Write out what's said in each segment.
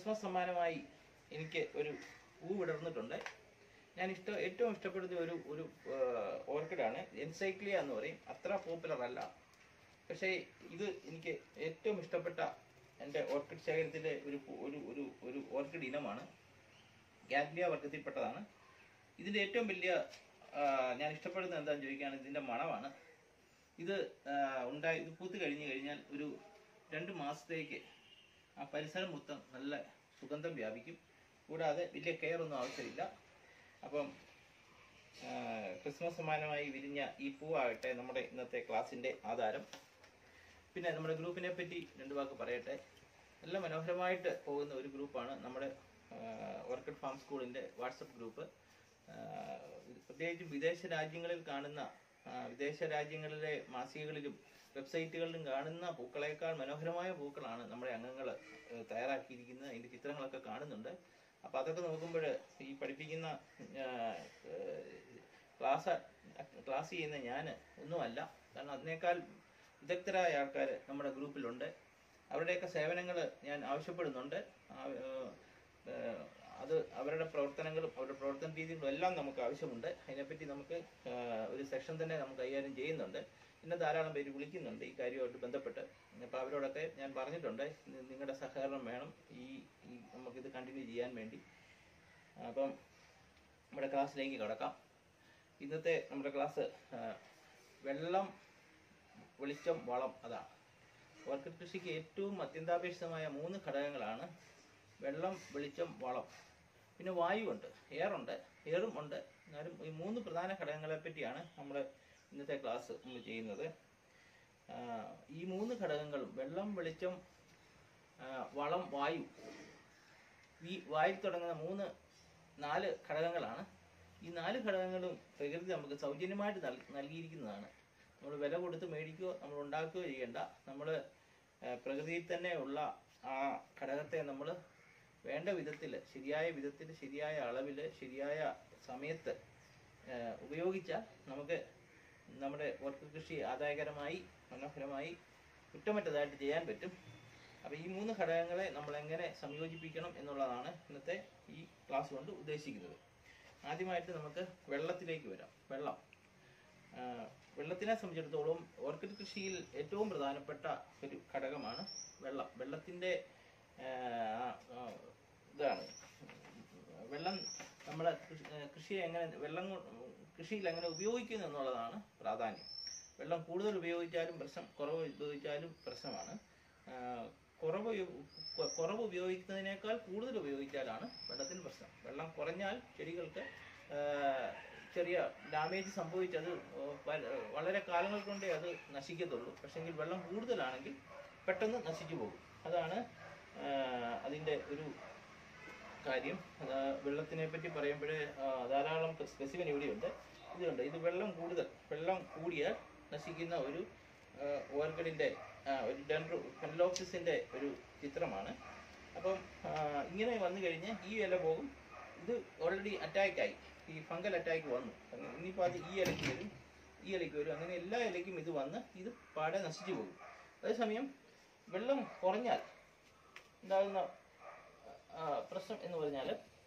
Christmas സമ്മാനമായി എനിക്ക് ഒരു പൂ വിടർന്നിട്ടുണ്ട് ഞാൻ ഇഷ്ട ഏറ്റവും ഇഷ്ടപ്പെടുന്ന ഒരു ഒരു ഓർക്കിഡാണ് എൻസൈക്ലിയ എന്ന് പറയും അത്ര പോപ്പുലർ അല്ല പക്ഷേ ഇത് എനിക്ക് ഏറ്റവും ഇഷ്ടപ്പെട്ട എൻ്റെ ഓർക്കിഡ് ശേഖരത്തിലെ ഒരു പൂ- ഒരു ഒരു ഒരു ഓർക്കിഡ് ഇനമാണ് ഗാഗ്ലിയ വർഗത്തിൽപ്പെട്ടതാണ് ഇതിൻ്റെ ഏറ്റവും വലിയ ആ, ഞാൻ ഇഷ്ടപ്പെടുന്നത് എന്താണെന്ന് ചോദിക്കുകയാണെങ്കിൽ ഇതിൻ്റെ മണമാണ് ഇത് ആ, ഉണ്ടായി ഇത് പൂത്ത് കഴിഞ്ഞ് കഴിഞ്ഞാൽ ഒരു രണ്ട് മാസത്തേക്ക് ആ പരിസരം മൊത്തം നല്ല സുഗന്ധം വ്യാപിക്കും കൂടാതെ വലിയ കെയർ ഒന്നും ആവശ്യമില്ല അപ്പം ആ, ക്രിസ്മസ് സമ്മാനമായി വിരിഞ്ഞ ഈ പൂവാകട്ടെ നമ്മുടെ ഇന്നത്തെ ക്ലാസ്സിൻ്റെ ആധാരം പിന്നെ നമ്മുടെ ഗ്രൂപ്പിനെ പറ്റി രണ്ട് വാക്ക് പറയട്ടെ നല്ല മനോഹരമായിട്ട് പോകുന്ന ഒരു ഗ്രൂപ്പാണ് നമ്മുടെ ഓർക്കിഡ് ഫാം സ്കൂളിൻ്റെ വാട്സപ്പ് ഗ്രൂപ്പ് ആ, പ്രത്യേകിച്ചും വിദേശ രാജ്യങ്ങളിൽ കാണുന്ന ആ, വിദേശ രാജ്യങ്ങളിലെ മാസികകളിലും വെബ്സൈറ്റുകളിലും കാണുന്ന പൂക്കളേക്കാൾ മനോഹരമായ പൂക്കളാണ് നമ്മുടെ അംഗങ്ങൾ തയ്യാറാക്കിയിരിക്കുന്നത് അതിൻ്റെ ചിത്രങ്ങളൊക്കെ കാണുന്നുണ്ട് അപ്പോൾ അതൊക്കെ നോക്കുമ്പോൾ ഈ പഠിപ്പിക്കുന്ന ആ, ക്ലാസ് ക്ലാസ് ചെയ്യുന്ന ഞാൻ ഒന്നുമല്ല കാരണം അതിനേക്കാൾ വിദഗ്ധരായ ആൾക്കാർ നമ്മുടെ ഗ്രൂപ്പിലുണ്ട് അവരുടെയൊക്കെ സേവനങ്ങൾ ഞാൻ ആവശ്യപ്പെടുന്നുണ്ട് ആ, ഏഹ്, ഏഹ്, അത് അവരുടെ പ്രവർത്തനങ്ങളും അവരുടെ പ്രവർത്തന രീതികളും എല്ലാം നമുക്ക് ആവശ്യമുണ്ട് അതിനെപ്പറ്റി നമുക്ക് ഏഹ്, ഒരു സെഷൻ തന്നെ നമുക്ക് കൈകാര്യം ചെയ്യുന്നുണ്ട് എന്നെ ധാരാളം പേര് വിളിക്കുന്നുണ്ട് ഈ കാര്യമായിട്ട് ബന്ധപ്പെട്ട് അപ്പോൾ അവരോടൊക്കെ ഞാൻ പറഞ്ഞിട്ടുണ്ട് നി- നിങ്ങളുടെ സഹകരണം വേണം ഈ ഈ നമുക്കിത് കണ്ടിന്യൂ ചെയ്യാൻ വേണ്ടി അപ്പം നമ്മുടെ ക്ലാസ്സിലേക്ക് കടക്കാം ഇന്നത്തെ നമ്മുടെ ക്ലാസ് ആ, വെള്ളം വെളിച്ചം വളം അതാണ് ഓർക്കിഡ് കൃഷിക്ക് ഏറ്റവും അത്യന്താപേക്ഷിതമായ മൂന്ന് ഘടകങ്ങളാണ് വെള്ളം വെളിച്ചം വളം പിന്നെ വായുവുണ്ട് എയറുണ്ട് എയറും ഉണ്ട് എന്നാലും ഈ മൂന്ന് പ്രധാന ഘടകങ്ങളെ പറ്റിയാണ് നമ്മൾ ഇന്നത്തെ ക്ലാസ് നമ്മൾ ചെയ്യുന്നത് ആ, ഈ മൂന്ന് ഘടകങ്ങളും വെള്ളം വെളിച്ചം ആ, വളം വായു ഈ വായിൽ തുടങ്ങുന്ന മൂന്ന് നാല് ഘടകങ്ങളാണ് ഈ നാല് ഘടകങ്ങളും പ്രകൃതി നമുക്ക് സൗജന്യമായിട്ട് നൽ നൽകിയിരിക്കുന്നതാണ് നമ്മൾ വില കൊടുത്ത് മേടിക്കുകയോ നമ്മൾ ഉണ്ടാക്കുകയോ ചെയ്യേണ്ട നമ്മൾ പ്രകൃതിയിൽ തന്നെ ഉള്ള ആ ഘടകത്തെ നമ്മൾ വേണ്ട വിധത്തിൽ ശരിയായ വിധത്തിൽ ശരിയായ അളവിൽ ശരിയായ സമയത്ത് ആ, ഉപയോഗിച്ചാൽ നമുക്ക് നമ്മുടെ ഓർക്കിഡ് കൃഷി ആദായകരമായി മനോഹരമായി കുറ്റമറ്റതായിട്ട് ചെയ്യാൻ പറ്റും അപ്പോൾ ഈ മൂന്ന് ഘടകങ്ങളെ നമ്മൾ എങ്ങനെ സംയോജിപ്പിക്കണം എന്നുള്ളതാണ് ഇന്നത്തെ ഈ ക്ലാസ് കൊണ്ട് ഉദ്ദേശിക്കുന്നത് ആദ്യമായിട്ട് നമുക്ക് വെള്ളത്തിലേക്ക് വരാം വെള്ളം ആ, വെള്ളത്തിനെ സംബന്ധിച്ചിടത്തോളം ഓർക്കിഡ് കൃഷിയിൽ ഏറ്റവും പ്രധാനപ്പെട്ട ഒരു ഘടകമാണ് വെള്ളം വെള്ളത്തിൻ്റെ ഇതാണ് വെള്ളം നമ്മളെ കൃഷി- ആ, കൃഷിയെ എങ്ങനെ വെള്ളം കൊ- കൃഷിയിൽ എങ്ങനെ ഉപയോഗിക്കുന്നു എന്നുള്ളതാണ് പ്രാധാന്യം വെള്ളം കൂടുതൽ ഉപയോഗിച്ചാലും പ്രശ്നം കുറവ് ഉപയോഗിച്ചാലും പ്രശ്നമാണ് ആ, കുറവ് ഉപയോ- കൊ- കുറവ് ഉപയോഗിക്കുന്നതിനേക്കാൾ കൂടുതൽ ഉപയോഗിച്ചാലാണ് വെള്ളത്തിന് പ്രശ്നം വെള്ളം കുറഞ്ഞാൽ ചെടികൾക്ക് ആ, ചെറിയ ഡാമേജ് സംഭവിച്ചത് ഓ, പ- വളരെ കാലങ്ങൾ കൊണ്ടേ അത് നശിക്കത്തുള്ളൂ പക്ഷെങ്കിൽ വെള്ളം കൂടുതലാണെങ്കിൽ പെട്ടെന്ന് നശിച്ചു പോകും അതാണ് ആ, അതിൻ്റെ ഒരു കാര്യം അത് വെള്ളത്തിനെ പറ്റി പറയുമ്പോൾ ധാരാളം സ്പെസിഫിൻ ഇവിടെയുണ്ട് ഇതുണ്ട് ഇത് വെള്ളം കൂടുതൽ വെള്ളം കൂടിയാൽ നശിക്കുന്ന ഒരു ഓർഗഡിൻ്റെ ഒരു ഡെൻഡ്രോ പെൻലോക്സിസിൻ്റെ ഒരു ചിത്രമാണ് അപ്പം ആ, ഇങ്ങനെ വന്നു കഴിഞ്ഞ് ഈ ഇല പോകും ഇത് ഓൾറെഡി അറ്റാക്കായി ഈ ഫംഗൽ അറ്റാക്ക് വന്നു അങ്ങനെ ഇനിയിപ്പോൾ അത് ഈ ഇലയ്ക്ക് വരും ഈ ഇലയ്ക്ക് വരും അങ്ങനെ എല്ലാ ഇലയ്ക്കും ഇത് വന്ന് ഇത് പാടെ നശിച്ചു പോകും അതേസമയം വെള്ളം കുറഞ്ഞാൽ ഉണ്ടാകുന്ന ആ, പ്രശ്നം എന്ന് പറഞ്ഞാൽ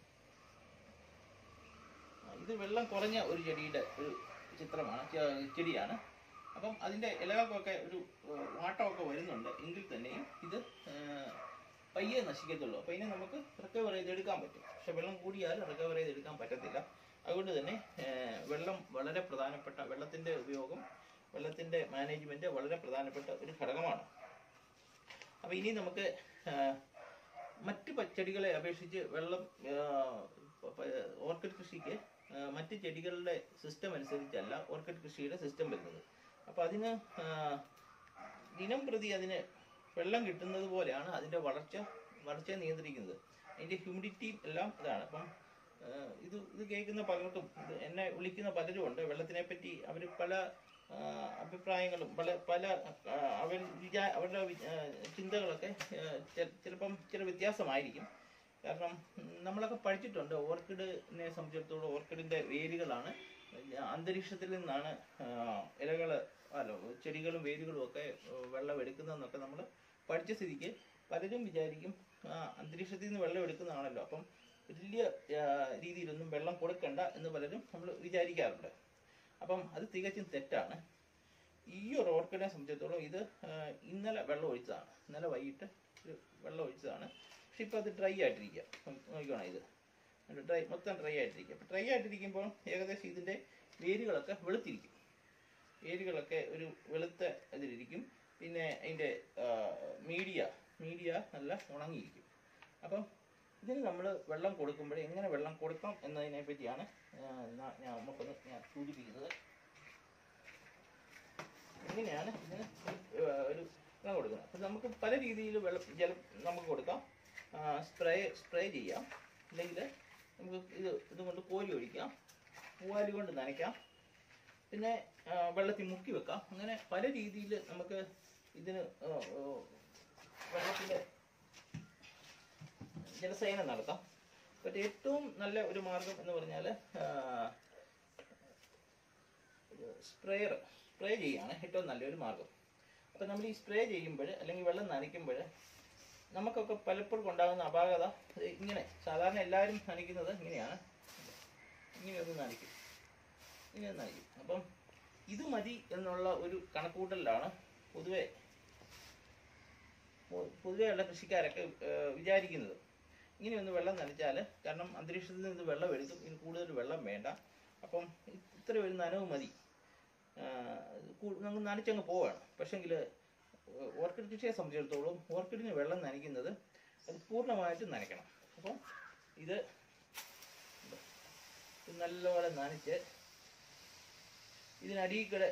ഇത് വെള്ളം കുറഞ്ഞ ഒരു ചെടിയുടെ ഒരു ചിത്രമാണ് ചെ- ചെടിയാണ് അപ്പം അതിൻ്റെ ഇലകൾക്കൊക്കെ ഒരു ഏഹ്, വാട്ടമൊക്കെ വരുന്നുണ്ട് എങ്കിൽ തന്നെയും ഇത് ഏഹ്, പയ്യെ നശിക്കത്തുള്ളൂ അപ്പോൾ ഇതിനെ നമുക്ക് റിക്കവർ ചെയ്തെടുക്കാൻ പറ്റും പക്ഷെ വെള്ളം കൂടിയാൽ റിക്കവർ ചെയ്തെടുക്കാൻ പറ്റത്തില്ല അതുകൊണ്ട് തന്നെ ഏഹ്, വെള്ളം വളരെ പ്രധാനപ്പെട്ട വെള്ളത്തിൻ്റെ ഉപയോഗം വെള്ളത്തിൻ്റെ മാനേജ്മെൻറ്റ് വളരെ പ്രധാനപ്പെട്ട ഒരു ഘടകമാണ് അപ്പോൾ ഇനി നമുക്ക് ഏഹ്, മറ്റ് പച്ചടികളെ അപേക്ഷിച്ച് വെള്ളം ഏഹ്, പ- പ- ഓർക്കിഡ് കൃഷിക്ക് ഏഹ്, മറ്റ് ചെടികളുടെ സിസ്റ്റം അനുസരിച്ചല്ല ഓർക്കിഡ് കൃഷിയുടെ സിസ്റ്റം വരുന്നത് അപ്പോൾ അതിന് ഏഹ്, ദിനം പ്രതി അതിന് വെള്ളം കിട്ടുന്നത് പോലെയാണ് അതിൻ്റെ വളർച്ച വളർച്ചയെ നിയന്ത്രിക്കുന്നത് അതിൻ്റെ ഹ്യൂമിഡിറ്റി എല്ലാം ഇതാണ് അപ്പം ഏഹ്, ഇത് ഇത് കേൾക്കുന്ന പലർക്കും ഇത് എന്നെ വിളിക്കുന്ന പലരും ഉണ്ട് വെള്ളത്തിനെ പറ്റി അവർ പല ആ, അഭിപ്രായങ്ങളും പല പല ആ, അവർ വിചാ അവരുടെ വി- ആ, ചിന്തകളൊക്കെ ആ, ചെ- ചിലപ്പം ചില വ്യത്യാസമായിരിക്കും കാരണം ഉം, നമ്മളൊക്കെ പഠിച്ചിട്ടുണ്ട് ഓർക്കിഡിനെ സംബന്ധിച്ചിടത്തോളം ഓർക്കിഡിൻ്റെ വേരുകളാണ് അന്തരീക്ഷത്തിൽ നിന്നാണ് ഇലകൾ അല്ല ചെടികളും വേരുകളും ഒക്കെ ആ, വെള്ളം എടുക്കുന്നതെന്നൊക്കെ നമ്മൾ പഠിച്ച സ്ഥിതിക്ക് പലരും വിചാരിക്കും ആ അന്തരീക്ഷത്തിൽ നിന്ന് വെള്ളം എടുക്കുന്നതാണല്ലോ അപ്പം വലിയ ആ, രീതിയിലൊന്നും വെള്ളം കൊടുക്കണ്ട എന്ന് പലരും നമ്മൾ വിചാരിക്കാറുണ്ട് അപ്പം അത് തികച്ചും തെറ്റാണ് ഈ ഒരു ഓർക്കിഡിനെ സംബന്ധിച്ചിടത്തോളം ഇത് ആ, ഇന്നലെ വെള്ളം ഒഴിച്ചതാണ് ഇന്നലെ വൈകിട്ട് ഒരു വെള്ളം ഒഴിച്ചതാണ് പക്ഷെ ഇപ്പോൾ അത് ഡ്രൈ ആയിട്ടിരിക്കുക നോ- നോക്കിക്കോണം ഇത് ഡ്രൈ മൊത്തം ഡ്രൈ ആയിട്ടിരിക്കുക അപ്പോൾ ഡ്രൈ ആയിട്ടിരിക്കുമ്പോൾ ഏകദേശം ഇതിൻ്റെ വേരുകളൊക്കെ വെളുത്തിരിക്കും വേരുകളൊക്കെ ഒരു വെളുത്ത ഇതിലിരിക്കും പിന്നെ അതിൻ്റെ മീഡിയ മീഡിയ നല്ല ഉണങ്ങിയിരിക്കും അപ്പം ഇതിന് നമ്മൾ വെള്ളം കൊടുക്കുമ്പോൾ എങ്ങനെ വെള്ളം കൊടുക്കാം എന്നതിനെ പറ്റിയാണ് ആ, ന- ഞാൻ നമുക്കൊന്ന് ഞാൻ സൂചിപ്പിക്കുന്നത് എങ്ങനെയാണ് ഇതിന് ഒരു, ആ, ഒരു വെള്ളം കൊടുക്കുന്നത് അപ്പം നമുക്ക് പല രീതിയിൽ വെള്ളം ജലം നമുക്ക് കൊടുക്കാം സ്പ്രേ സ്പ്രേ ചെയ്യാം അല്ലെങ്കിൽ നമുക്ക് ഇത് ഇതുകൊണ്ട് കോരി ഒഴിക്കാം പൂവാലി കൊണ്ട് നനയ്ക്കാം പിന്നെ ആ, വെള്ളത്തിൽ മുക്കി വെക്കാം അങ്ങനെ പല രീതിയിൽ നമുക്ക് ഇതിന് ആ, ആ, വെള്ളത്തിൻ്റെ ജലസേചനം നടത്താം പക്ഷേ ഏറ്റവും നല്ല ഒരു മാർഗം എന്ന് പറഞ്ഞാൽ സ്പ്രേയർ സ്പ്രേ ചെയ്യാണ് ഏറ്റവും നല്ലൊരു മാർഗം അപ്പം നമ്മൾ ഈ സ്പ്രേ ചെയ്യുമ്പോൾ അല്ലെങ്കിൽ വെള്ളം നനയ്ക്കുമ്പോൾ നമുക്കൊക്കെ പലപ്പോഴും ഉണ്ടാകുന്ന അപാകത ഇത് ഇങ്ങനെ സാധാരണ എല്ലാവരും നനയ്ക്കുന്നത് ഇങ്ങനെയാണ് ഇങ്ങനെ ഒന്ന് നനയ്ക്കും ഇങ്ങനെ ഒന്ന് നനയ്ക്കും അപ്പം ഇത് മതി എന്നുള്ള ഒരു കണക്കുകൂട്ടലിലാണ് പൊതുവെ പൊ- പൊതുവെയുള്ള കൃഷിക്കാരൊക്കെ ഏഹ്, വിചാരിക്കുന്നത് ഇങ്ങനെ ഒന്ന് വെള്ളം നനച്ചാൽ കാരണം അന്തരീക്ഷത്തിൽ നിന്ന് വെള്ളം എടുക്കും ഇനി കൂടുതൽ വെള്ളം വേണ്ട അപ്പം ഇത്ര ഒരു നനവ് മതി ആഹ്, കൂ- നമുക്ക് നനച്ചങ്ങ് പോവാണ് പക്ഷെങ്കിൽ ഓർക്കിഡ് കൃഷിയെ സംബന്ധിച്ചിടത്തോളം ഓർക്കിഡിന് വെള്ളം നനയ്ക്കുന്നത് അത് പൂർണ്ണമായിട്ടും നനയ്ക്കണം അപ്പം ഇത് ഇത് നല്ലപോലെ നനച്ച് ഇതിനടിയിൽക്കൂടെ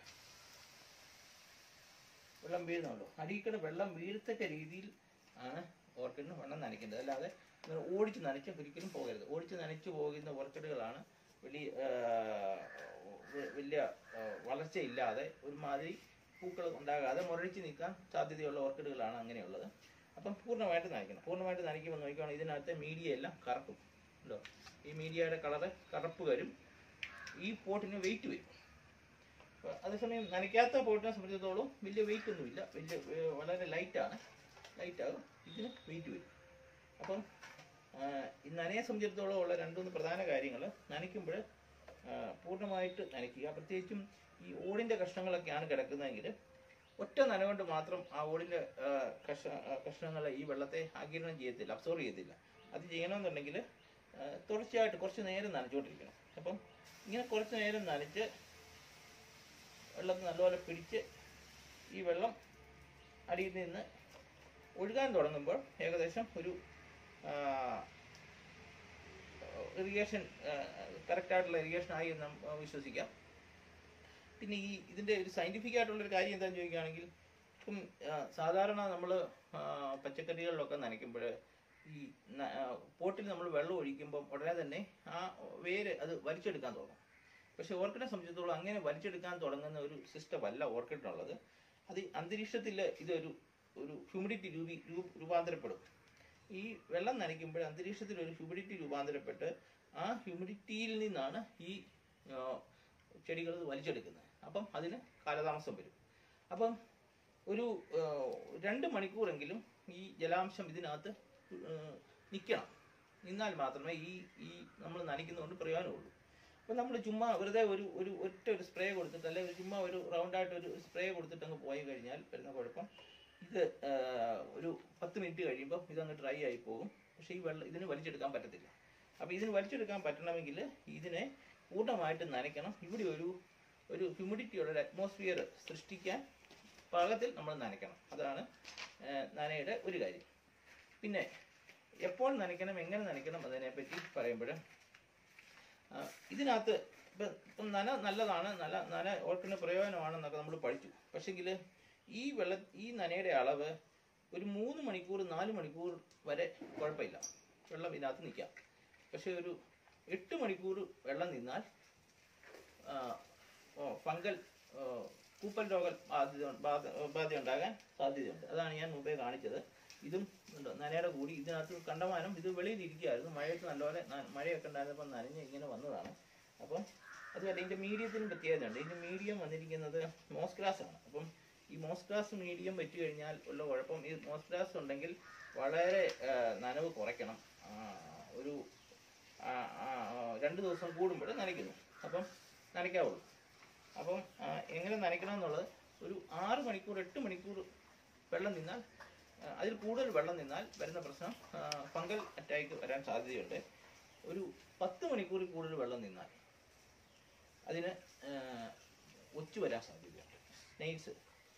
വെള്ളം വീഴുന്നുള്ളൂ അടിയിൽക്കൂടെ വെള്ളം വീഴത്തക്ക രീതിയിൽ ആണ് ഓർക്കിഡിന് വെള്ളം നനയ്ക്കേണ്ടത് അല്ലാതെ ഇങ്ങനെ ഓടിച്ച് നനച്ച് ഒരിക്കലും പോകരുത് ഓടിച്ച് നനച്ചു പോകുന്ന ഓർക്കിഡുകളാണ് വലിയ ആ, വ- വലിയ ആ, വളർച്ചയില്ലാതെ ഒരുമാതിരി പൂക്കൾ ഉണ്ടാകാതെ മുരടിച്ച് നിൽക്കാൻ സാധ്യതയുള്ള ഓർക്കിഡുകളാണ് അങ്ങനെയുള്ളത് അപ്പം പൂർണ്ണമായിട്ട് നനയ്ക്കണം പൂർണ്ണമായിട്ട് നനയ്ക്കുമ്പോൾ നോക്കുകയാണെങ്കിൽ ഇതിനകത്തെ മീഡിയ എല്ലാം കറക്കും ഉണ്ടോ ഈ മീഡിയയുടെ കളറ് കറുപ്പ് വരും ഈ പോട്ടിന് വെയിറ്റ് വരും അപ്പൊ അതേസമയം നനയ്ക്കാത്ത പോട്ടിനെ സംബന്ധിച്ചിടത്തോളം വലിയ വെയിറ്റ് ഒന്നുമില്ല വലിയ ഏർ വളരെ ലൈറ്റാണ് ലൈറ്റ് ആകും ഇതിന് വെയിറ്റ് വരും അപ്പം ആ, ഈ നനയെ സംബന്ധിച്ചിടത്തോളം ഉള്ള രണ്ടുമൂന്ന് പ്രധാന കാര്യങ്ങൾ നനയ്ക്കുമ്പോൾ പൂർണ്ണമായിട്ട് നനയ്ക്കുക പ്രത്യേകിച്ചും ഈ ഓടിൻ്റെ കഷ്ണങ്ങളൊക്കെയാണ് കിടക്കുന്നതെങ്കിൽ ഒറ്റ നന കൊണ്ട് മാത്രം ആ ഓടിൻ്റെ കഷ്ണ കഷ്ണങ്ങളെ ഈ വെള്ളത്തെ ആകിരണം ചെയ്യത്തില്ല അബ്സോർവ് ചെയ്യത്തില്ല അത് ചെയ്യണമെന്നുണ്ടെങ്കിൽ ആ, തുടർച്ചയായിട്ട് കുറച്ച് നേരം നനച്ചുകൊണ്ടിരിക്കണം അപ്പം ഇങ്ങനെ കുറച്ച് നേരം നനച്ച് വെള്ളത്തിൽ നല്ലപോലെ പിടിച്ച് ഈ വെള്ളം അടിയിൽ നിന്ന് ഒഴുകാൻ തുടങ്ങുമ്പോൾ ഏകദേശം ഒരു ഇറിഗേഷൻ കറക്റ്റായിട്ടുള്ള ഇറിഗേഷൻ ആയി എന്ന് നമുക്ക് വിശ്വസിക്കാം പിന്നെ ഈ ഇതിൻ്റെ ഒരു സയൻറ്റിഫിക് ആയിട്ടുള്ളൊരു കാര്യം എന്താണെന്ന് ചോദിക്കുകയാണെങ്കിൽ ഇപ്പം ആ, സാധാരണ നമ്മൾ പച്ചക്കറികളിലൊക്കെ നനയ്ക്കുമ്പോൾ ഈ ന- ആ, പോട്ടിൽ നമ്മൾ വെള്ളം ഒഴിക്കുമ്പം ഉടനെ തന്നെ ആ വേര് അത് വലിച്ചെടുക്കാൻ തുടങ്ങും പക്ഷെ ഓർക്കിഡിനെ സംബന്ധിച്ചിടത്തോളം അങ്ങനെ വലിച്ചെടുക്കാൻ തുടങ്ങുന്ന ഒരു സിസ്റ്റം അല്ല ഓർക്കിഡിനുള്ളത് അത് അന്തരീക്ഷത്തിൽ ഇതൊരു ഒരു ഹ്യൂമിഡിറ്റി രൂപി രൂ- രൂപാന്തരപ്പെടും ഈ വെള്ളം നനയ്ക്കുമ്പോൾ അന്തരീക്ഷത്തിൽ ഒരു ഹ്യൂമിഡിറ്റി രൂപാന്തരപ്പെട്ട് ആ ഹ്യൂമിഡിറ്റിയിൽ നിന്നാണ് ഈ ചെടികൾ വലിച്ചെടുക്കുന്നത് അപ്പം അതിന് കാലതാമസം വരും അപ്പം ഒരു ആ, രണ്ട് മണിക്കൂറെങ്കിലും ഈ ജലാംശം ഇതിനകത്ത് നിൽക്കണം നിന്നാൽ മാത്രമേ ഈ ഈ നമ്മൾ നനയ്ക്കുന്നതുകൊണ്ട് പ്രയോജനമുള്ളൂ അപ്പം നമ്മൾ ചുമ്മാ വെറുതെ ഒരു ഒരു ഒറ്റ ഒരു സ്പ്രേ കൊടുത്തിട്ട് അല്ലെങ്കിൽ ഒരു ചുമ്മാ ഒരു റൗണ്ടായിട്ട് ഒരു സ്പ്രേ കൊടുത്തിട്ട് അങ്ങ് പോയി കഴിഞ്ഞാൽ വരുന്ന കുഴപ്പം ഇത് ആ, ഒരു പത്ത് മിനിറ്റ് കഴിയുമ്പോൾ ഇതങ്ങ് ഡ്രൈ ആയി പോകും പക്ഷേ ഈ വെള്ളം ഇതിന് വലിച്ചെടുക്കാൻ പറ്റത്തില്ല അപ്പോൾ ഇതിന് വലിച്ചെടുക്കാൻ പറ്റണമെങ്കിൽ ഇതിനെ പൂർണ്ണമായിട്ട് നനയ്ക്കണം ഇവിടെ ഒരു ഒരു ഹ്യൂമിഡിറ്റിയുള്ള ഒരു അറ്റ്മോസ്ഫിയർ സൃഷ്ടിക്കാൻ പാകത്തിൽ നമ്മൾ നനയ്ക്കണം അതാണ് ആ, നനയുടെ ഒരു കാര്യം പിന്നെ എപ്പോൾ നനയ്ക്കണം എങ്ങനെ നനയ്ക്കണം എന്നതിനെപ്പറ്റി പറയുമ്പോൾ ഇതിനകത്ത് ഇപ്പം ഇപ്പം നന നല്ലതാണ് നല്ല നന ഓർക്കിന് പ്രയോജനമാണെന്നൊക്കെ നമ്മൾ പഠിച്ചു പക്ഷെങ്കിൽ ഈ വെള്ള ഈ നനയുടെ അളവ് ഒരു മൂന്ന് മണിക്കൂർ നാല് മണിക്കൂർ വരെ കുഴപ്പമില്ല വെള്ളം ഇതിനകത്ത് നിൽക്കാം പക്ഷെ ഒരു എട്ട് മണിക്കൂർ വെള്ളം നിന്നാൽ ആ, ഓ, ഫംഗൽ ആ, കൂപ്പൽ രോഗ ബാധ്യത ബാധ ബാധ ഉണ്ടാകാൻ സാധ്യതയുണ്ട് അതാണ് ഞാൻ മുമ്പേ കാണിച്ചത് ഇതും ഉണ്ട് നനയുടെ കൂടി ഇതിനകത്ത് കണ്ടമാനം ഇത് വെളിയിൽ ഇരിക്കുകയായിരുന്നു മഴയത്ത് നല്ലപോലെ ന- മഴയൊക്കെ ഉണ്ടായിരുന്നപ്പോൾ നനഞ്ഞ് ഇങ്ങനെ വന്നതാണ് അപ്പം അതുപോലെ ഇതിൻ്റെ മീഡിയത്തിനും പ്രത്യേകതയുണ്ട് ഇതിൻ്റെ മീഡിയം വന്നിരിക്കുന്നത് മോസ് ഗ്രാസ് ആണ് അപ്പം ഈ മോസ്ഗ്രാസ് മീഡിയം വെച്ച് കഴിഞ്ഞാൽ ഉള്ള കുഴപ്പം ഈ മോസ്ഗ്രാസ് ഉണ്ടെങ്കിൽ വളരെ ആ, നനവ് കുറയ്ക്കണം ആ, ഒരു ആ, ആ, ആ, രണ്ട് ദിവസം കൂടുമ്പോൾ നനയ്ക്കുന്നു അപ്പം നനയ്ക്കാവുള്ളൂ അപ്പം ആ, എങ്ങനെ നനയ്ക്കണം എന്നുള്ളത് ഒരു ആറ് മണിക്കൂർ എട്ട് മണിക്കൂർ വെള്ളം നിന്നാൽ ആ, അതിൽ കൂടുതൽ വെള്ളം നിന്നാൽ വരുന്ന പ്രശ്നം ഫംഗൽ അറ്റാക്ക് വരാൻ സാധ്യതയുണ്ട് ഒരു പത്ത് മണിക്കൂറിൽ കൂടുതൽ വെള്ളം നിന്നാൽ അതിന് ആ, ഒച്ചു വരാൻ സാധ്യതയുണ്ട് നെയ്സ്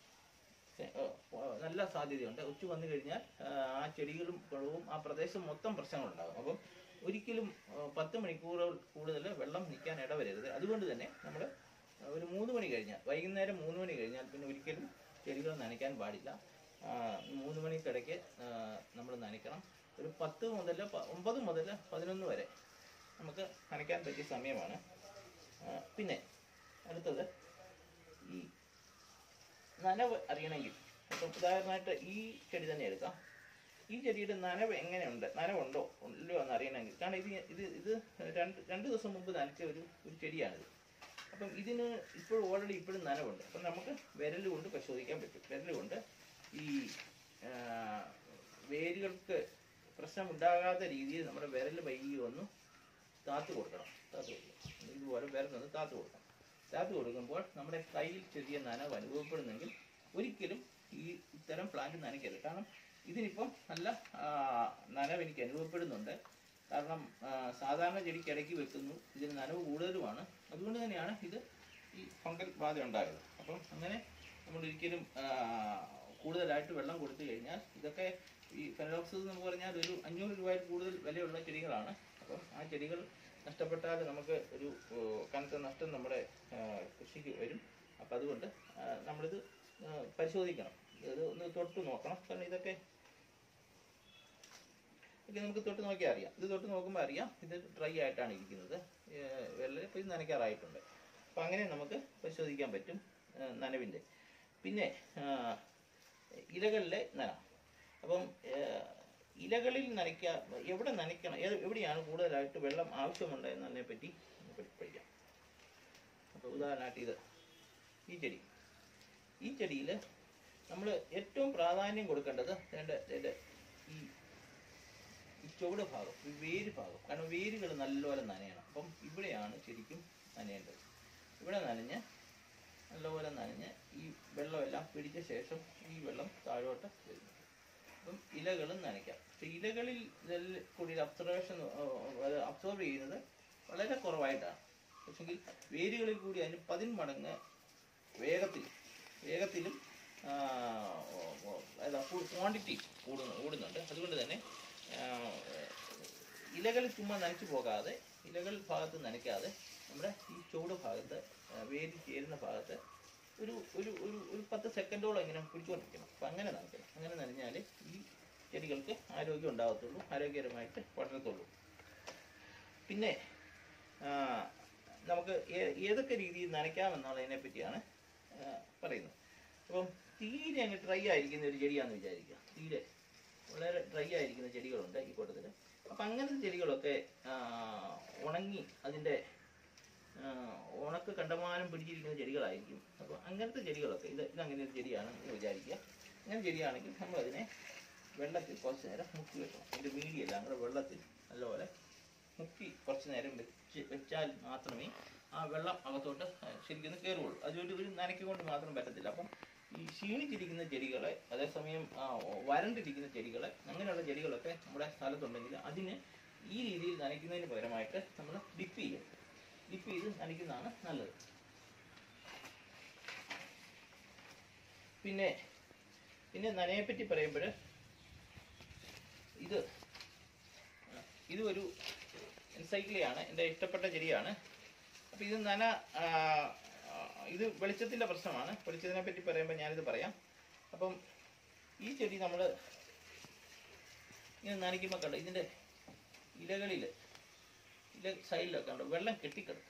നല്ല സാധ്യതയുണ്ട് ഒച്ചു വന്നു കഴിഞ്ഞാൽ ആ, ആ ചെടികളും കുളവും ആ പ്രദേശം മൊത്തം പ്രശ്നങ്ങളുണ്ടാകും അപ്പം ഒരിക്കലും ആ, പത്ത് മണിക്കൂർ കൂടുതൽ വെള്ളം നിൽക്കാൻ ഇടവരരുത് അതുകൊണ്ട് തന്നെ നമ്മൾ ഒരു മൂന്ന് മണി കഴിഞ്ഞാൽ വൈകുന്നേരം മൂന്ന് മണി കഴിഞ്ഞാൽ പിന്നെ ഒരിക്കലും ചെടികൾ നനയ്ക്കാൻ പാടില്ല ആ, മൂന്ന് മണിക്കിടയ്ക്ക് നമ്മൾ നനയ്ക്കണം ഒരു പത്ത് മുതൽ പ- ഒമ്പത് മുതൽ പതിനൊന്ന് വരെ നമുക്ക് നനയ്ക്കാൻ പറ്റിയ സമയമാണ് ആ, പിന്നെ അടുത്തത് ഈ നനവ് അറിയണമെങ്കിൽ ഇപ്പം ഉദാഹരണമായിട്ട് ഈ ചെടി തന്നെ എടുക്കാം ഈ ചെടിയുടെ നനവ് എങ്ങനെയുണ്ട് നനവുണ്ടോ ഇല്ലയോ എന്ന് അറിയണമെങ്കിൽ കാരണം ഇത് ഇത് ഇത് രണ്ട് രണ്ട് ദിവസം മുമ്പ് നനച്ച ഒരു ഒരു ചെടിയാണിത് അപ്പം ഇതിന് ഇപ്പോൾ ഓൾറെഡി ഇപ്പോഴും നനവുണ്ട് അപ്പം നമുക്ക് വിരൽ കൊണ്ട് പരിശോധിക്കാൻ പറ്റും വിരൽ കൊണ്ട് ഈ ആ, വേരുകൾക്ക് പ്രശ്നമുണ്ടാകാത്ത രീതിയിൽ നമ്മുടെ വിരൽ വൈകി ഒന്ന് താത്ത് കൊടുക്കണം താത്ത് കൊടുക്കണം ഇതുപോലെ വിരലൊന്ന് താത്ത് കൊടുക്കണം താത്ത് കൊടുക്കുമ്പോൾ നമ്മുടെ കയ്യിൽ ചെറിയ നനവ് അനുഭവപ്പെടുന്നെങ്കിൽ ഒരിക്കലും ഈ ഇത്തരം പ്ലാന്റ് നനയ്ക്കരുത് കാരണം ഇതിനിപ്പം നല്ല ആ, നനവ് എനിക്ക് അനുഭവപ്പെടുന്നുണ്ട് കാരണം ആ, സാധാരണ ചെടിക്ക് ഇടയ്ക്ക് വെക്കുന്നു ഇതിന് നനവ് കൂടുതലുമാണ് അതുകൊണ്ട് തന്നെയാണ് ഇത് ഈ ഫംഗൽ ബാധ ഉണ്ടായത് അപ്പം അങ്ങനെ നമ്മൾ ഒരിക്കലും ആ, കൂടുതലായിട്ട് വെള്ളം കൊടുത്തു കഴിഞ്ഞാൽ ഇതൊക്കെ ഈ ഫെനോക്സിസ് എന്ന് പറഞ്ഞാൽ ഒരു അഞ്ഞൂറ് രൂപയിൽ കൂടുതൽ വിലയുള്ള ചെടികളാണ് അപ്പം ആ ചെടികൾ നഷ്ടപ്പെട്ടാൽ നമുക്ക് ഒരു ഓ, കനത്ത നഷ്ടം നമ്മുടെ ആ, കൃഷിക്ക് വരും അപ്പം അതുകൊണ്ട് ആ, നമ്മളിത് ആ, പരിശോധിക്കണം ഇത് ഒന്ന് തൊട്ട് നോക്കണം കാരണം ഇതൊക്കെ ഇതൊക്കെ നമുക്ക് തൊട്ട് നോക്കിയാൽ അറിയാം ഇത് തൊട്ട് നോക്കുമ്പോൾ അറിയാം ഇത് ഡ്രൈ ആയിട്ടാണ് ഇരിക്കുന്നത് ഏർ വെള്ളം ഇപ്പോൾ ഇത് നനയ്ക്കാറായിട്ടുണ്ട് അപ്പം അങ്ങനെ നമുക്ക് പരിശോധിക്കാൻ പറ്റും ഏർ നനവിൻ്റെ പിന്നെ ആ, ഇലകളിലെ നന അപ്പം ഏർ ഇലകളിൽ നനയ്ക്കുക എവിടെ നനയ്ക്കണം ഏത് എവിടെയാണ് കൂടുതലായിട്ട് വെള്ളം ആവശ്യമുണ്ട് എന്നതിനെ പറ്റി നമുക്ക് പഠിക്കാം അപ്പോൾ ഉദാഹരണമായിട്ട് ഇത് ഈ ചെടി ഈ ചെടിയിൽ നമ്മൾ ഏറ്റവും പ്രാധാന്യം കൊടുക്കേണ്ടത് എൻ്റെ എൻ്റെ ഈ ഈ ചുവട് ഭാഗം ഈ വേര് ഭാഗം കാരണം വേരുകൾ നല്ലപോലെ നനയണം അപ്പം ഇവിടെയാണ് ശരിക്കും നനയേണ്ടത് ഇവിടെ നനഞ്ഞ് നല്ലപോലെ നനഞ്ഞ് ഈ വെള്ളമെല്ലാം പിടിച്ച ശേഷം ഈ വെള്ളം താഴോട്ട് വരുന്നു അപ്പം ഇലകളും നനയ്ക്കാം പക്ഷെ ഇലകളിൽ ഇതിൽ കൂടി അബ്സർവേഷൻ അത് അബ്സോർവ് ചെയ്യുന്നത് വളരെ കുറവായിട്ടാണ് പക്ഷെങ്കിൽ വേരുകളിൽ കൂടി അതിന് പതിന്മടങ്ങ് വേഗത്തിൽ വേഗത്തിലും ക്വാണ്ടിറ്റി കൂടുന്നു കൂടുന്നുണ്ട് അതുകൊണ്ട് തന്നെ ആ, ഇലകൾ ചുമ്മാ നനച്ചു പോകാതെ ഇലകൾ ഭാഗത്ത് നനയ്ക്കാതെ നമ്മുടെ ഈ ചുവട് ഭാഗത്ത് ആ, വേര് ചേരുന്ന ഭാഗത്ത് ഒരു ഒരു ഒരു ഒരു പത്ത് സെക്കൻഡോളം ഇങ്ങനെ പിടിച്ചുകൊണ്ടിരിക്കണം അപ്പം അങ്ങനെ നനയ്ക്കണം അങ്ങനെ നനഞ്ഞാലേ ഈ ചെടികൾക്ക് ആരോഗ്യം ഉണ്ടാകത്തുള്ളൂ ആരോഗ്യകരമായിട്ട് വളരത്തുള്ളൂ പിന്നെ ആ, നമുക്ക് ഏ- ഏതൊക്കെ രീതിയിൽ നനയ്ക്കാമെന്നുള്ളതിനെ പറ്റിയാണ് ആ, പറയുന്നത് അപ്പം തീരെ അങ്ങ് ഡ്രൈ ആയിരിക്കുന്ന ഒരു ചെടിയാണെന്ന് വിചാരിക്കുക തീരെ വളരെ ഡ്രൈ ആയിരിക്കുന്ന ചെടികളുണ്ട് ഈ കൂട്ടത്തിൽ അപ്പം അങ്ങനത്തെ ചെടികളൊക്കെ ആ, ഉണങ്ങി അതിൻ്റെ ആ, ഉണക്ക് കണ്ടമാനം പിടിച്ചിരിക്കുന്ന ചെടികളായിരിക്കും അപ്പോൾ അങ്ങനത്തെ ചെടികളൊക്കെ ഇത് ഇതങ്ങനെ ഒരു ചെടിയാണ് എന്ന് വിചാരിക്കുക അങ്ങനെ ചെടിയാണെങ്കിൽ നമ്മളതിനെ വെള്ളത്തിൽ കുറച്ച് നേരം മുക്കി വെക്കണം അതിൻ്റെ മീഡിയെല്ലാം കൂടെ വെള്ളത്തിൽ നല്ലപോലെ മുക്കി കുറച്ച് നേരം വെച്ച് വെച്ചാൽ മാത്രമേ ആ വെള്ളം അകത്തോട്ട് ശരിക്കും കയറുള്ളൂ അതുകൊണ്ട് ഒരു നനയ്ക്ക് കൊണ്ട് മാത്രം പറ്റത്തില്ല അപ്പം ഈ ക്ഷീണിച്ചിരിക്കുന്ന ചെടികളെ അതേസമയം ആ, വരണ്ടിരിക്കുന്ന ചെടികളെ അങ്ങനെയുള്ള ചെടികളൊക്കെ നമ്മുടെ സ്ഥലത്തുണ്ടെങ്കിൽ അതിന് ഈ രീതിയിൽ നനയ്ക്കുന്നതിന് പകരമായിട്ട് നമ്മൾ ഡിപ്പ് ചെയ്യും ഡിപ്പ് ചെയ്ത് നനയ്ക്കുന്നതാണ് നല്ലത് പിന്നെ പിന്നെ നനയെപ്പറ്റി പറയുമ്പോൾ ഇത് ഇത് ഒരു എൻസൈക്ലിയാണ് എൻ്റെ ഇഷ്ടപ്പെട്ട ചെടിയാണ് അപ്പം ഇത് നന ആ, ആ, ഇത് വെളിച്ചത്തിൻ്റെ പ്രശ്നമാണ് വെളിച്ചത്തിനെ പറ്റി പറയുമ്പോൾ ഞാനിത് പറയാം അപ്പം ഈ ചെടി നമ്മൾ ഇങ്ങനെ നനയ്ക്കുമ്പോൾ കണ്ടോ ഇതിൻ്റെ ഇലകളിൽ ഇല സൈഡിലൊക്കെ ഉണ്ട് വെള്ളം കെട്ടിക്കിടക്കും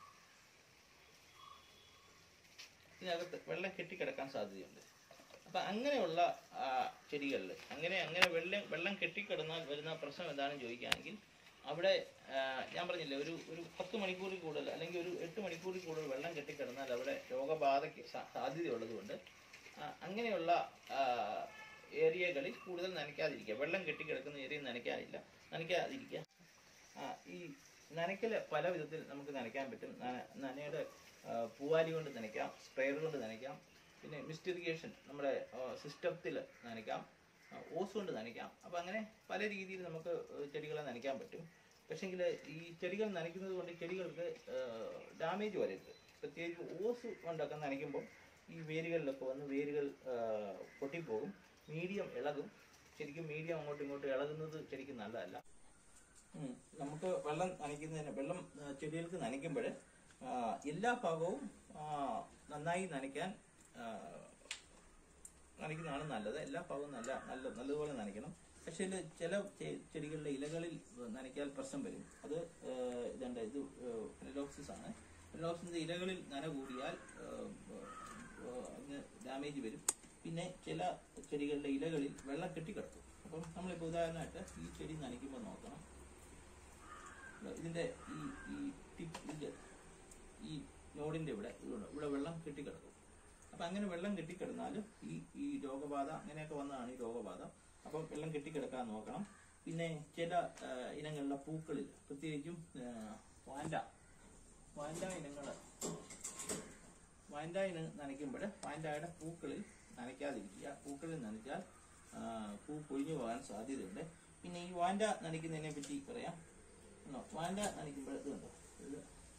ഇതിനകത്ത് വെള്ളം കെട്ടിക്കിടക്കാൻ സാധ്യതയുണ്ട് അപ്പം അങ്ങനെയുള്ള ആ, ചെടികളിൽ അങ്ങനെ അങ്ങനെ വെള്ളം വെള്ളം കെട്ടിക്കിടന്നാൽ വരുന്ന പ്രശ്നം എന്താണെന്ന് ചോദിക്കുകയാണെങ്കിൽ അവിടെ ആ, ഞാൻ പറഞ്ഞില്ലേ ഒരു ഒരു പത്ത് മണിക്കൂറിൽ കൂടുതൽ അല്ലെങ്കിൽ ഒരു എട്ട് മണിക്കൂറിൽ കൂടുതൽ വെള്ളം കെട്ടിക്കിടന്നാൽ അവിടെ രോഗബാധയ്ക്ക് സാ- സാധ്യതയുള്ളത് കൊണ്ട് ആ, അങ്ങനെയുള്ള ആ, ഏരിയകളിൽ കൂടുതൽ നനയ്ക്കാതിരിക്കുക വെള്ളം കെട്ടിക്കിടക്കുന്ന ഏരിയ നനയ്ക്കാതില്ല നനയ്ക്കാതിരിക്കുക ആ, ഈ നനയ്ക്കൽ പല വിധത്തിൽ നമുക്ക് നനയ്ക്കാൻ പറ്റും നന- നനയുടെ ആ, പൂവാലി കൊണ്ട് നനയ്ക്കാം സ്പ്രെയർ കൊണ്ട് നനയ്ക്കാം പിന്നെ മിസ്റ്റ് ഇറിഗേഷൻ നമ്മുടെ സിസ്റ്റത്തിൽ നനയ്ക്കാം ആ, ഓസ് കൊണ്ട് നനയ്ക്കാം അപ്പം അങ്ങനെ പല രീതിയിൽ നമുക്ക് ചെടികളെ നനയ്ക്കാൻ പറ്റും പക്ഷേങ്കിൽ ഈ ചെടികൾ നനയ്ക്കുന്നത് കൊണ്ട് ചെടികൾക്ക് ഡാമേജ് വരരുത് പ്രത്യേകിച്ച് ഓസ് കൊണ്ടൊക്കെ നനയ്ക്കുമ്പോൾ ഈ വേരുകളിലൊക്കെ വന്ന് വേരുകൾ ആ, പൊട്ടിപ്പോകും മീഡിയം ഇളകും ശരിക്കും മീഡിയം അങ്ങോട്ടും ഇങ്ങോട്ടും ഇളകുന്നത് ശരിക്കും നല്ലതല്ല ഉം. നമുക്ക് വെള്ളം നനയ്ക്കുന്നതിന് വെള്ളം ആ, ചെടികൾക്ക് നനയ്ക്കുമ്പോൾ എല്ലാ ഭാഗവും ആ, നന്നായി നനയ്ക്കാൻ ആ, നനയ്ക്കുന്നതാണ് നല്ലത് എല്ലാ ഭാഗവും നല്ല നല്ല നല്ലതുപോലെ നനയ്ക്കണം പക്ഷേ ഇതില് ചില ചെ- ചെടികളുടെ ഇലകളിൽ നനയ്ക്കാൽ പ്രശ്നം വരും അത് ആ, ഇതുണ്ട് ഇത് ഫെലലോക്സിസ് ആണ് ഫെലലോക്സിന്റെ ഇലകളിൽ നന കൂടിയാൽ ആ, ആ, അതിന് ഡാമേജ് വരും പിന്നെ ചില ചെടികളുടെ ഇലകളിൽ വെള്ളം കെട്ടിക്കിടക്കും അപ്പം നമ്മളിപ്പോൾ ഉദാഹരണമായിട്ട് ഈ ചെടി നനയ്ക്കുമ്പോൾ നോക്കണം ഇതിന്റെ ഈ ഈ ടിപ്പ് ഇതിന്റെ ഈ നോഡിന്റെ ഇവിടെ ഇവിടെ ഇവിടെ വെള്ളം കെട്ടിക്കിടക്കും അപ്പൊ അങ്ങനെ വെള്ളം കെട്ടിക്കിടന്നാലും ഈ ഈ രോഗബാധ അങ്ങനെയൊക്കെ വന്നതാണ് ഈ രോഗബാധ അപ്പം വെള്ളം കെട്ടിക്കിടക്കാൻ നോക്കണം പിന്നെ ചില ആ, ഇനങ്ങളിലെ പൂക്കളിൽ പ്രത്യേകിച്ചും ആ, വാൻഡ വാൻഡ ഇനങ്ങള് വാൻഡ ഇനം നനയ്ക്കുമ്പോൾ വാൻഡയുടെ പൂക്കളിൽ നനയ്ക്കാതിരിക്കുക പൂക്കളിൽ നനച്ചാൽ ആ, പൂ പൊഴിഞ്ഞു പോകാൻ സാധ്യതയുണ്ട് പിന്നെ ഈ വാൻഡ നനയ്ക്കുന്നതിനെ പറ്റി പറയാം ഉണ്ടോ? വാൻഡ നനയ്ക്കുമ്പോൾ ഇത് കണ്ടോ ഇത്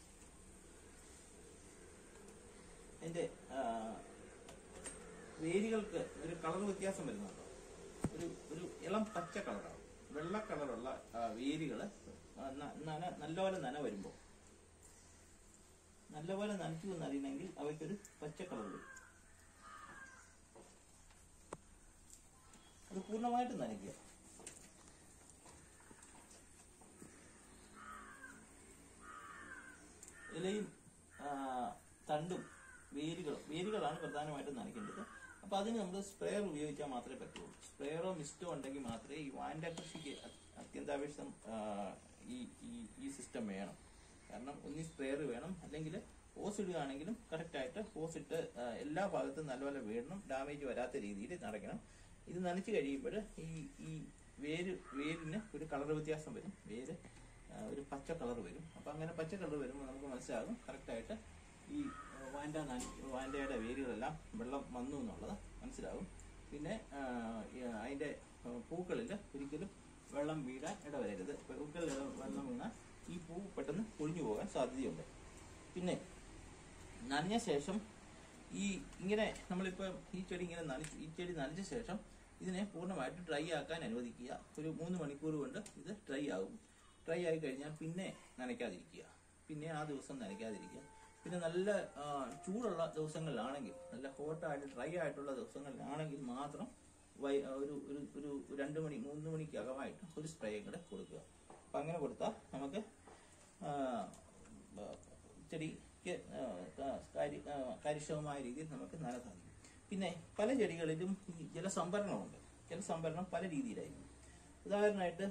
എന്റെ വേരുകൾക്ക് ഒരു കളർ വ്യത്യാസം വരുന്നുണ്ടോ ഒരു ഒരു ഇളം പച്ച കളറാണ് വെള്ള കളറുള്ള വേരുകൾ നന നല്ലപോലെ നന വരുമ്പോൾ നല്ലപോലെ നനച്ചു എന്നറിയണമെങ്കിൽ അവയ്ക്കൊരു പച്ച കളർ വരും അത് പൂർണ്ണമായിട്ട് നനയ്ക്കുക ഇലയും ആ, തണ്ടും വേരുകളും വേരുകളാണ് പ്രധാനമായിട്ടും നനയ്ക്കേണ്ടത് അപ്പൊ അതിന് നമ്മൾ സ്പ്രെയർ ഉപയോഗിച്ചാൽ മാത്രമേ പറ്റുള്ളൂ സ്പ്രെയറോ മിസ്റ്റോ ഉണ്ടെങ്കിൽ മാത്രമേ ഈ വാൻഡ കൃഷിക്ക് അ- അത്യന്താപേക്ഷിതം ആ, ഈ ഈ ഈ സിസ്റ്റം വേണം കാരണം ഒന്നി സ്പ്രെയർ വേണം അല്ലെങ്കിൽ ഓസ് ഇടുകയാണെങ്കിലും കറക്റ്റായിട്ട് ഓസ് ഇട്ട് ആ, എല്ലാ ഭാഗത്തും നല്ലപോലെ വീഴണം ഡാമേജ് വരാത്ത രീതിയിൽ നടക്കണം ഇത് നനച്ച് കഴിയുമ്പോൾ ഈ ഈ വേര് വേരിന് ഒരു കളർ വ്യത്യാസം വരും വേര് ആ, ഒരു പച്ച കളർ വരും അപ്പൊ അങ്ങനെ പച്ച കളർ വരുമ്പോൾ നമുക്ക് മനസ്സിലാകും കറക്റ്റായിട്ട് ഈ ആ, വാൻഡ നന- വാൻഡയുടെ വേരുകളെല്ലാം വെള്ളം വന്നു എന്നുള്ളത് മനസ്സിലാകും പിന്നെ ആ, ഈ അതിന്റെ പൂക്കളിൽ ഒരിക്കലും വെള്ളം വീഴാൻ ഇടവരരുത് പൂക്കളിൽ വെള്ളം വീണാൽ ഈ പൂ പെട്ടെന്ന് പൊഴിഞ്ഞു പോകാൻ സാധ്യതയുണ്ട് പിന്നെ നനഞ്ഞ ശേഷം ഈ ഇങ്ങനെ നമ്മളിപ്പോൾ ഈ ചെടി ഇങ്ങനെ നനച്ച് ഈ ചെടി നനച്ച ശേഷം ഇതിനെ പൂർണ്ണമായിട്ട് ഡ്രൈ ആക്കാൻ അനുവദിക്കുക ഒരു മൂന്ന് മണിക്കൂർ കൊണ്ട് ഇത് ഡ്രൈ ആകും ഡ്രൈ ആയി കഴിഞ്ഞാൽ പിന്നെ നനയ്ക്കാതിരിക്കുക പിന്നെ ആ ദിവസം നനയ്ക്കാതിരിക്കുക പിന്നെ നല്ല ആ, ചൂടുള്ള ദിവസങ്ങളിലാണെങ്കിൽ നല്ല ഹോട്ടായിട്ട് ഡ്രൈ ആയിട്ടുള്ള ദിവസങ്ങളിലാണെങ്കിൽ മാത്രം വൈ ഒരു ഒരു ഒരു രണ്ട് മണി മൂന്ന് മണിക്കകമായിട്ട് ഒരു സ്പ്രേ കൂടെ കൊടുക്കുക അപ്പം അങ്ങനെ കൊടുത്താൽ നമുക്ക് ആ, ആ, ചെടിക്ക് ആ, ആ, കാര്യ- ആ, കാര്യക്ഷമമായ രീതിയിൽ നമുക്ക് നന സാധിക്കും പിന്നെ പല ചെടികളിലും ഈ ജലസംഭരണമുണ്ട് ജലസംഭരണം പല രീതിയിലായിരിക്കും ഉദാഹരണമായിട്ട്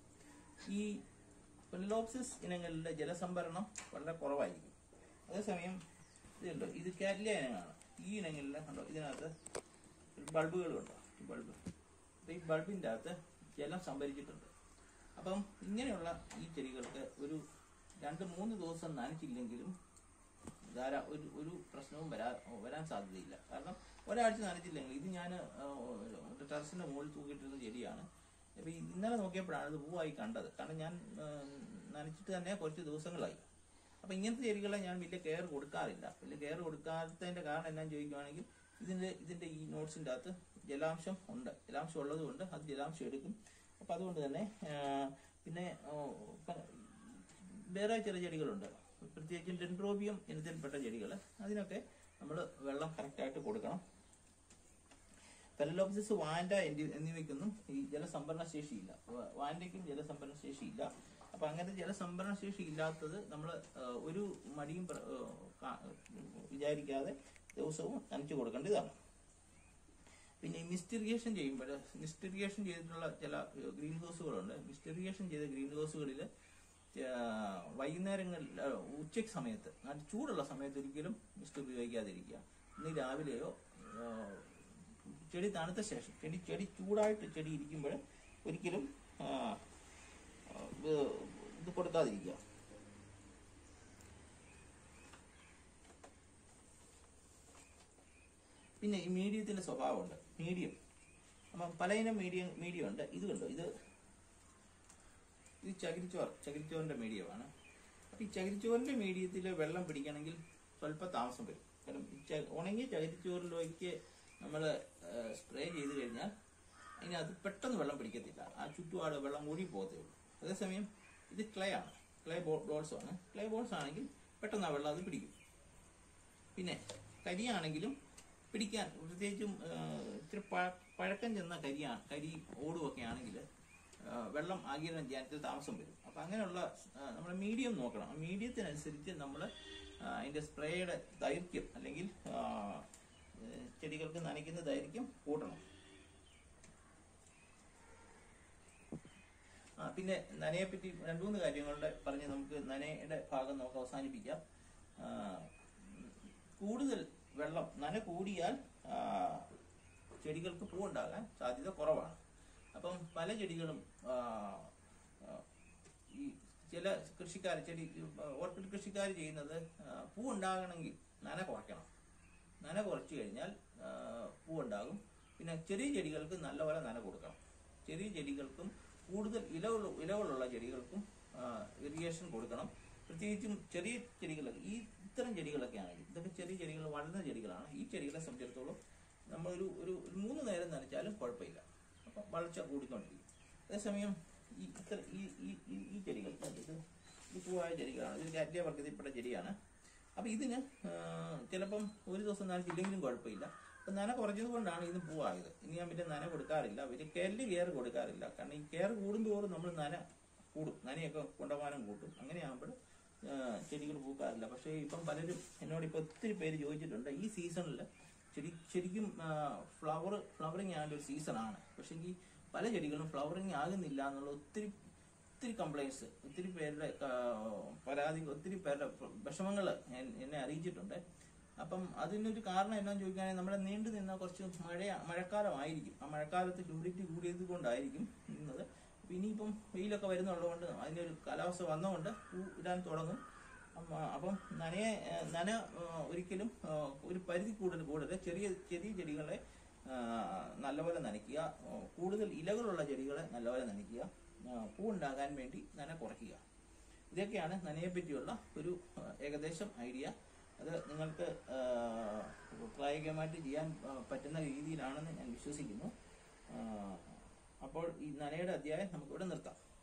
ഈ പെല്ലോപ്സിസ് ഇനങ്ങളിലെ ജലസംഭരണം വളരെ കുറവായിരിക്കും അതേസമയം ഇതുണ്ടോ ഇത് കാറ്റില ഇനങ്ങളാണ് ഈ ഇനങ്ങളിലെ കണ്ടോ ഇതിനകത്ത് ബൾബുകളുണ്ടോ ഈ ബൾബ് അപ്പൊ ഈ ബൾബിൻ്റെ അകത്ത് ജലം സംഭരിച്ചിട്ടുണ്ട് അപ്പം ഇങ്ങനെയുള്ള ഈ ചെടികൾക്ക് ഒരു രണ്ട് മൂന്ന് ദിവസം നനച്ചില്ലെങ്കിലും ധാരാ ഒരു ഒരു പ്രശ്നവും വരാ വരാൻ സാധ്യതയില്ല കാരണം ഒരാഴ്ച നനച്ചില്ലെങ്കിൽ ഇത് ഞാൻ ടെറസിന്റെ മുകളിൽ തൂക്കിയിട്ടിരുന്ന ചെടിയാണ് അപ്പൊ ഈ ഇന്നലെ നോക്കിയപ്പോഴാണ് ഇത് പൂവായി കണ്ടത് കാരണം ഞാൻ ആ, നനച്ചിട്ട് തന്നെ കുറച്ച് ദിവസങ്ങളായി അപ്പൊ ഇങ്ങനത്തെ ചെടികളെ ഞാൻ വലിയ കെയർ കൊടുക്കാറില്ല വലിയ കെയർ കൊടുക്കാത്തതിന്റെ കാരണം എന്നാന്ന് ചോദിക്കുവാണെങ്കിൽ ഇതിന്റെ ഇതിന്റെ ഈ നോട്ട്സിന്റെ അകത്ത് ജലാംശം ഉണ്ട് ജലാംശം ഉള്ളത് കൊണ്ട് അത് ജലാംശം എടുക്കും അപ്പൊ അതുകൊണ്ട് തന്നെ ആ, പിന്നെ ആ, പ- വേറെ ചില ചെടികളുണ്ട് പ്രത്യേകിച്ചും ഡെൻഡ്രോബിയം ഇനത്തിൽപ്പെട്ട ചെടികൾ അതിനൊക്കെ നമ്മൾ വെള്ളം കറക്റ്റായിട്ട് കൊടുക്കണം പെലലോപ്സിസ് വാൻഡ എന്നി- എന്നിവയ്ക്കൊന്നും ഈ ജലസംഭരണ ശേഷിയില്ല വ- വാൻഡയ്ക്കും ജലസംഭരണ ശേഷിയില്ല അപ്പൊ അങ്ങനത്തെ ജലസംഭരണ ശേഷി ഇല്ലാത്തത് നമ്മൾ ഒരു മടിയും പ്ര- ആ, കാ- വിചാരിക്കാതെ ദിവസവും നനച്ചു കൊടുക്കേണ്ടതാണ് പിന്നെ ഈ മിസ്റ്റ് ഇറിഗേഷൻ ചെയ്യുമ്പോൾ മിസ്റ്റ് ഇറിഗേഷൻ ചെയ്തിട്ടുള്ള ചില ഗ്രീൻ ഹൗസുകളുണ്ട് മിസ്റ്റ് ഇറിഗേഷൻ ചെയ്ത ഗ്രീൻ ഹൗസുകളിൽ വൈകുന്നേരങ്ങളിൽ ആ, ഉച്ചയ്ക്ക് സമയത്ത് നല്ല ചൂടുള്ള സമയത്ത് ഒരിക്കലും മിസ്റ്റ് ഉപയോഗിക്കാതിരിക്കുക ഇന്ന് രാവിലെയോ ആ, ചെടി തണുത്ത ശേഷം ചെടി ചെടി ചൂടായിട്ട് ചെടി ഇരിക്കുമ്പോൾ ഒരിക്കലും ആ, ആ, ഇത് ഇത് കൊടുക്കാതിരിക്കുക പിന്നെ ഈ മീഡിയത്തിന്റെ സ്വഭാവമുണ്ട് മീഡിയം അപ്പം പലയിനം മീഡിയം മീഡിയം ഉണ്ട് ഇത് കണ്ടോ ഇത് ഇത് ചകിരിച്ചോർ ചകിരിച്ചോറിന്റെ മീഡിയമാണ് അപ്പൊ ഈ ചകിരിച്ചോറിന്റെ മീഡിയത്തിൽ വെള്ളം പിടിക്കണമെങ്കിൽ സ്വല്പ താമസം വരും കാരണം ഈ ച- ഉണങ്ങിയ ചകിരിച്ചോറിലേക്ക് നമ്മൾ സ്പ്രേ ചെയ്ത് കഴിഞ്ഞാൽ അതിനകത്ത് പെട്ടെന്ന് വെള്ളം പിടിക്കത്തില്ല ആ ചുറ്റുപാട് വെള്ളം കൂടി പോകത്തേ ഉള്ളൂ അതേസമയം ഇത് ക്ലേ ആണ് ക്ലേ ബോൾസ് ആണ് ക്ലേ ബോൾസ് ആണെങ്കിൽ പെട്ടെന്ന് ആ വെള്ളം അത് പിടിക്കും പിന്നെ കരിയാണെങ്കിലും പിടിക്കാൻ പ്രത്യേകിച്ചും ആ, ഇത്തിരി പ- പഴക്കം ചെന്ന കരിയാണ് കരി ഓടുമൊക്കെ ആണെങ്കിൽ വെള്ളം ആഗിരണം ചെയ്യാൻ ഇത്തിരി താമസം വരും അപ്പം അങ്ങനെയുള്ള നമ്മൾ മീഡിയം നോക്കണം ആ മീഡിയത്തിനനുസരിച്ച് നമ്മൾ അതിൻ്റെ സ്പ്രേയുടെ ദൈർഘ്യം അല്ലെങ്കിൽ ആ, ഏ, ചെടികൾക്ക് നനയ്ക്കുന്ന ദൈർഘ്യം കൂട്ടണം ആ പിന്നെ നനയെ പറ്റി രണ്ടു മൂന്ന് കാര്യങ്ങളുടെ പറഞ്ഞ് നമുക്ക് നനയുടെ ഭാഗം നമുക്ക് അവസാനിപ്പിക്കാം ആ, കൂടുതൽ വെള്ളം നന കൂടിയാൽ ആ, ചെടികൾക്ക് പൂവുണ്ടാകാൻ സാധ്യത കുറവാണ് അപ്പം പല ചെടികളും ആ, ആ, ഈ ചില കൃഷിക്കാർ ചെടി ഓർക്കിഡ് കൃഷിക്കാർ ചെയ്യുന്നത് ആ, പൂവുണ്ടാകണമെങ്കിൽ നന കുറയ്ക്കണം നന കുറച്ച് കഴിഞ്ഞാൽ ആ, പൂവുണ്ടാകും പിന്നെ ചെറിയ ചെടികൾക്ക് നല്ലപോലെ നന കൊടുക്കണം ചെറിയ ചെടികൾക്കും കൂടുതൽ ഇലകൾ ഇലകളുള്ള ചെടികൾക്കും ഇറിഗേഷൻ കൊടുക്കണം പ്രത്യേകിച്ചും ചെറിയ ചെടികൾ ഈ ഇത്തരം ചെടികളൊക്കെ ആണെങ്കിൽ ഇതൊക്കെ ചെറിയ ചെടികൾ വളർന്ന ചെടികളാണ് ഈ ചെടികളെ സംബന്ധിച്ചിടത്തോളം നമ്മളൊരു ഒരു ഒരു മൂന്ന് നേരം നനച്ചാലും കുഴപ്പമില്ല അപ്പം വളർച്ച കൂടിക്കൊണ്ടിരിക്കും അതേസമയം ഈ ഇത്ര ഈ ഈ ഈ- ഈ ചെടികൾ ഇത് ഈ പൂവായ ചെടികളാണ് ഇത് കാറ്റിയ വർഗത്തിൽപ്പെട്ട ചെടിയാണ് അപ്പൊ ഇതിന് ആ, ചിലപ്പം ഒരു ദിവസം നനച്ചില്ലെങ്കിലും കുഴപ്പമില്ല അപ്പൊ നന കുറഞ്ഞത് കൊണ്ടാണ് ഇതിന് പൂവായത് ഇനി ഞാൻ പിന്നെ നന കൊടുക്കാറില്ല വലിയ കെല്ല് കെയർ കൊടുക്കാറില്ല കാരണം ഈ കെയർ കൂടുന്തോറും നമ്മൾ നന കൂടും നനയൊക്കെ കൊണ്ടുപോകാനും കൂട്ടും അങ്ങനെയാകുമ്പോൾ ചെടികൾ പൂക്കാറില്ല പക്ഷേ ഇപ്പം പലരും എന്നോട് ഇപ്പൊ ഒത്തിരി പേര് ചോദിച്ചിട്ടുണ്ട് ഈ സീസണിൽ ശരി ശരിക്കും ഫ്ലവർ ഫ്ലവറിങ് ആകേണ്ട ഒരു സീസണാണ് പക്ഷേ ഈ പല ചെടികളും ഫ്ലവറിങ് ആകുന്നില്ല എന്നുള്ള ഒത്തിരി ഒത്തിരി കംപ്ലൈൻറ്റ്സ് ഒത്തിരി പേരുടെ ആ, പരാതി ഒത്തിരി പേരുടെ വിഷമങ്ങൾ എന്നെ അറിയിച്ചിട്ടുണ്ട് അപ്പം അതിനൊരു കാരണം എന്നാന്ന് ചോദിക്കുകയാണെങ്കിൽ നമ്മുടെ നീണ്ടു നിന്ന കുറച്ച് മഴ മഴക്കാലമായിരിക്കും ആ മഴക്കാലത്ത് ഹ്യൂമിഡിറ്റി കൂടിയത് കൊണ്ടായിരിക്കും നിന്നത് അപ്പൊ ഇനിയിപ്പം വെയിലൊക്കെ വരുന്നുള്ളതുകൊണ്ട് അതിനൊരു കാലാവസ്ഥ വന്നതുകൊണ്ട് പൂ ഇടാൻ തുടങ്ങും അമ്മ- അപ്പം നനയെ ഏ, നന ആ, ഒരിക്കലും ആ, ഒരു പരിധി കൂടുതൽ കൂടരുത് ചെറിയ ചെറിയ ചെടികളെ ആ, നല്ലപോലെ നനയ്ക്കുക ആ, കൂടുതൽ ഇലകളുള്ള ചെടികളെ നല്ലപോലെ നനയ്ക്കുക ആ, പൂ ഉണ്ടാകാൻ വേണ്ടി നന കുറയ്ക്കുക ഇതൊക്കെയാണ് നനയെ പറ്റിയുള്ള ഒരു ആ, ഏകദേശം ഐഡിയ അത് നിങ്ങൾക്ക് ആ, പ്രായോഗികമായിട്ട് ചെയ്യാൻ ആ, പറ്റുന്ന രീതിയിലാണെന്ന് ഞാൻ വിശ്വസിക്കുന്നു ആ, അപ്പോൾ ഈ നനയുടെ അധ്യായം നമുക്കിവിടെ നിർത്താം